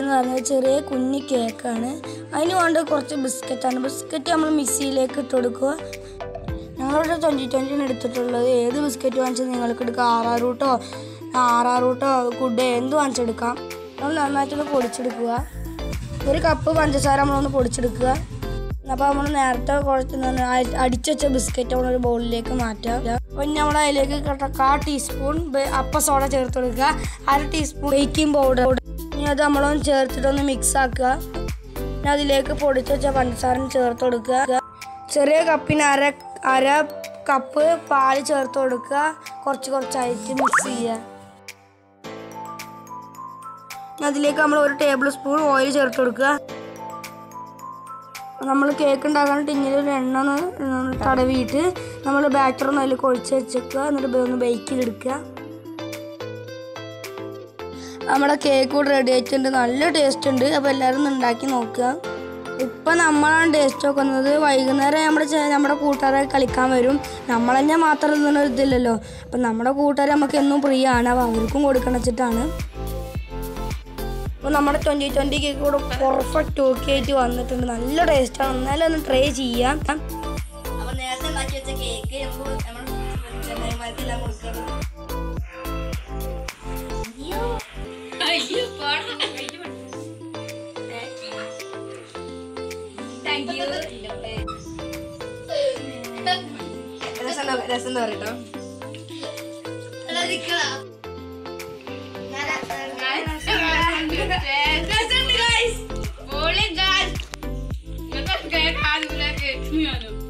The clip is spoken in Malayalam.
എന്ന് പറഞ്ഞാൽ ചെറിയ കുഞ്ഞി കേക്കാണ് അതിന് വേണ്ട കുറച്ച് ബിസ്ക്കറ്റാണ് ബിസ്ക്കറ്റ് നമ്മൾ മിക്സിയിലേക്ക് ഇട്ട് കൊടുക്കുക ഞങ്ങളിവിടെ ട്വൻറ്റി ട്വൻറ്റിന് എടുത്തിട്ടുള്ളത് ഏത് ബിസ്ക്കറ്റ് വാങ്ങിച്ചാൽ നിങ്ങൾക്ക് എടുക്കാം ആറാറ് റൂട്ടോ ആറാറ് റൂട്ടോ ഗുഡ് എന്ത് വാങ്ങിച്ചെടുക്കാം നമ്മൾ നന്നായിട്ടൊന്ന് പൊടിച്ചെടുക്കുക ഒരു കപ്പ് പഞ്ചസാര നമ്മളൊന്ന് പൊടിച്ചെടുക്കുക അപ്പോൾ നമ്മൾ നേരത്തെ കുറച്ച് അടിച്ചു വെച്ച ബിസ്ക്കറ്റ് നമ്മളൊരു ബൗളിലേക്ക് മാറ്റുക പിന്നെ നമ്മൾ അതിലേക്ക് കട്ട- കാ ടീസ്പൂൺ ബേ- അപ്പ സോഡ ചേർത്ത് കൊടുക്കുക അര ടീസ്പൂൺ ബേക്കിംഗ് പൗഡർ ഇനി അത് നമ്മളൊന്ന് ചേർത്തിട്ടൊന്ന് മിക്സ് ആക്കുക പിന്നെ അതിലേക്ക് പൊടിച്ച് വെച്ച പഞ്ചസാര ചേർത്ത് കൊടുക്കുക ചെറിയ കപ്പിന് അര അര കപ്പ് പാല് ചേർത്ത് കൊടുക്കുക കുറച്ച് കുറച്ചായിട്ട് മിക്സ് ചെയ്യുക ഇനി അതിലേക്ക് നമ്മൾ ഒരു ടേബിൾ സ്പൂൺ ഓയിൽ ചേർത്ത് കൊടുക്കുക നമ്മൾ കേക്ക് ഉണ്ടാക്കാൻ ടിന്നിൽ ഒരു എണ്ണ ഒന്ന് ഒന്ന് തടവിയിട്ട് നമ്മൾ ബാറ്റർ ഒന്ന് അതിൽ കുഴച്ച് വെച്ചേക്കുക എന്നിട്ട് ഒന്ന് ബേക്ക് ചെയ്തെടുക്കുക നമ്മുടെ കേക്ക് കൂടെ റെഡി ആയിട്ടുണ്ട് നല്ല ടേസ്റ്റ് ഉണ്ട് അപ്പോൾ എല്ലാവരും ഒന്ന് ഉണ്ടാക്കി നോക്കുക ഇപ്പം നമ്മളാണ് ടേസ്റ്റ് നോക്കുന്നത് വൈകുന്നേരം നമ്മുടെ ചെ- നമ്മുടെ കൂട്ടുകാരെ കളിക്കാൻ വരും നമ്മൾ തന്നെ മാത്രം ഇതൊന്നും ഇതില്ലല്ലോ അപ്പം നമ്മുടെ കൂട്ടുകാർ നമുക്ക് എന്നും ഫ്രീ ആണ് അപ്പോൾ അവർക്കും കൊടുക്കണം വെച്ചിട്ടാണ് അപ്പോൾ നമ്മുടെ ട്വൻറ്റി ട്വൻറ്റി കേക്ക് കൂടെ പെർഫെക്റ്റ് ഓക്കെ ആയിട്ട് വന്നിട്ടുണ്ട് നല്ല ടേസ്റ്റാണ് എന്നാലും ഒന്ന് ട്രൈ ചെയ്യാം അപ്പോൾ നേരത്തെ ഉണ്ടാക്കി വെച്ച കേക്ക് നമുക്ക് നമ്മുടെ ചങ്ങായിമാർക്കെല്ലാം കൊടുക്കണം രസം രസം പറയട്ടോ Boleh guys. Kita kayak kan boleh kayak